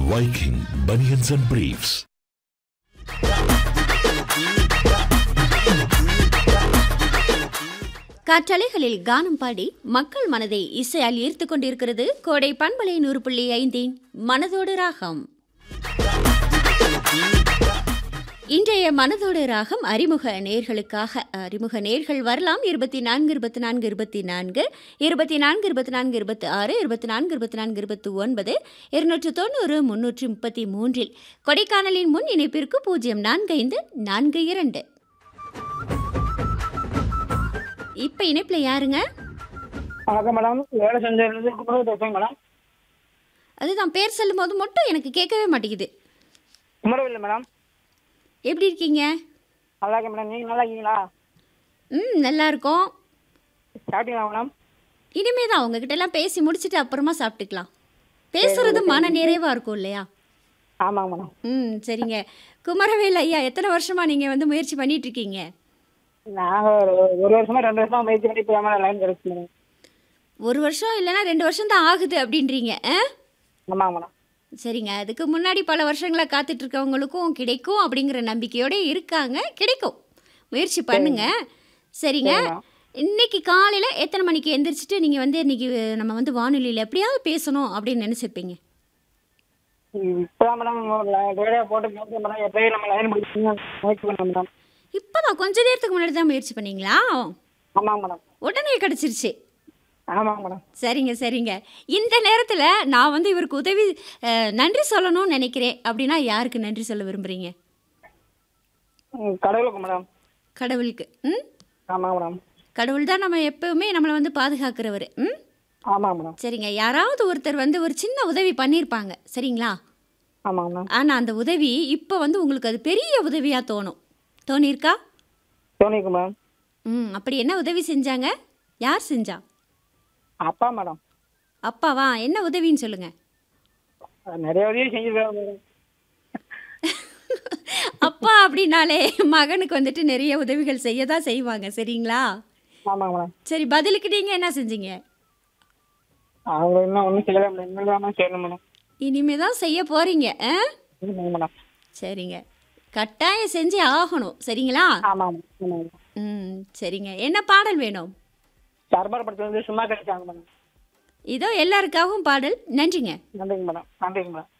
Viking Bunions and Briefs. காற்றலைகளில் கானம் பாடி மக்கள் மனதை இசையால் ஈர்த்து கொண்டிருக்கிறது கோடை பண்பலை நூறு புள்ளி ஐந்தின் மனதோடு ராகம் இன்றைய மனதோடு ராகம் அறிமுக நேர்களுக்காக அறிமுக நேர்கள் வரலாம் இருபத்தி நான்கு இருபத்தி நான்கு இருபத்தி நான்கு இருபத்தி நான்கு இருபத்தி நான்கு இருபத்தி ஆறு இருபத்தி நான்கு இருபத்தி நான்கு இருபத்தி ஒன்பது இருநூற்று தொண்ணூறு முன்னூற்றி முப்பத்தி மூன்றில் கொடைக்கானலின் முன் இணைப்பிற்கு பூஜ்ஜியம் நான்கு ஐந்து நான்கு இரண்டு இப்போ இணைப்பில் யாருங்க வணக்கம் மேடம் வேலை செஞ்சதுலேருந்து குமரன் பேசுகிறேன் மேடம் அதுதான் பேர் சொல்லும் போது மட்டும் எனக்கு கேட்கவே மாட்டேங்குது குமரவேல் மேடம் எப்படி இருக்கீங்க நல்லா இருக்கேன் மேடம் நீங்கள் நல்லா இருக்கீங்களா ம் நல்லா இருக்கோம் சாப்பிட்டீங்களா மேடம் இனிமே தான் உங்ககிட்ட எல்லாம் பேசி முடிச்சுட்டு அப்புறமா சாப்பிட்டுக்கலாம் பேசுறது மன நிறைவாக இருக்கும் இல்லையா ஆமாங்க மேடம் ம் சரிங்க குமரவேல் ஐயா எத்தனை வருஷமா நீங்கள் வந்து முயற்சி பண்ணிட்டு இருக்கீங்க நாங்கள் ஒரு ஒரு வருஷமா ரெண்டு வருஷமா முயற்சி பண்ணி இப்போ மேடம் லைன் கிடச்சி மேடம் ஒரு வருஷம் இல்லைன்னா ரெண்டு வருஷம் தான் ஆகுது அப்படின்றீங்க ஆ ஆமாங்க மேடம் சரிங்க அதுக்கு முன்னாடி பல வருஷங்களாக காத்துட்டு இருக்கவங்களுக்கும் கிடைக்கும் அப்படிங்கிற நம்பிக்கையோட இருக்காங்க கிடைக்கும் முயற்சி பண்ணுங்க சரிங்க இன்னைக்கு காலையில் எத்தனை மணிக்கு எந்திரிச்சிட்டு நீங்கள் வந்து இன்னைக்கு நம்ம வந்து வானொலியில் எப்படியாவது பேசணும் அப்படின்னு நினச்சிருப்பீங்க இப்போதான் மேடம் ரேடியோ போட்டு கேட்க மேடம் எப்பயும் நம்ம லைன் முடிச்சு முயற்சி பண்ணோம் மேடம் இப்போ தான் கொஞ்ச நேரத்துக்கு முன்னாடி தான் முயற்சி பண்ணீங்களா ஆமாங்க மேடம் உடனே கிடச்சிருச்சு ஆமாங்க மேடம் சரிங்க சரிங்க இந்த நேரத்தில் நான் வந்து இவருக்கு உதவி அஹ், நன்றி சொல்லணும்னு நினைக்கிறேன் அப்படின்னா யாருக்கு நன்றி சொல்ல விரும்புகிறீங்க ம், கடவுளுக்கு மேடம் கடவுளுக்கு ம் ஆமாங்க மேடம் கடவுள் தான் நம்ம எப்பவுமே நம்மளை வந்து பாதுகாக்கிறவர் ம் ஆமாங்க மேடம் சரிங்க யாராவது ஒருத்தர் வந்து ஒரு சின்ன உதவி பண்ணியிருப்பாங்க சரிங்களா ஆமாங்க மேடம் ஆனால் அந்த உதவி இப்போ வந்து உங்களுக்கு அது பெரிய உதவியாக தோணும் தோணியிருக்கா சோனிக்கு மேடம் ம் அப்படி என்ன உதவி செஞ்சாங்க யார் செஞ்சா அப்பா மேடம் அப்பாவா என்ன உதவின்னு சொல்லுங்கள் நிறைய உதவி செஞ்சிருக்காங்க மேடம் அப்பா அப்படின்னாலே மகனுக்கு வந்துட்டு நிறைய உதவிகள் செய்ய தான் செய்வாங்க சரிங்களா ஆமாங்க மேடம் சரி பதிலுக்கு நீங்கள் என்ன செஞ்சீங்க அவங்க இன்னும் ஒன்றும் செய்யலை மேடம் இனிமேல் தான் செய்யணும் மேடம் இனிமே தான் செய்ய போகிறீங்க ஆ ஆமாங்க மேடம் சரிங்க கட்டாயம் செஞ்சே ஆகணும் சரிங்களா ஆமாம் மேடம் ஆமாங்க மேடம் ம் சரிங்க என்ன பாடல் வேணும் சர்பார் படத்துல வந்து சும்மா கிடைச்சாங்க மேடம் இதோ எல்லாருக்காகவும் பாடல் நன்றிங்க நன்றிங்க மேடம் நன்றிங்க மேடம்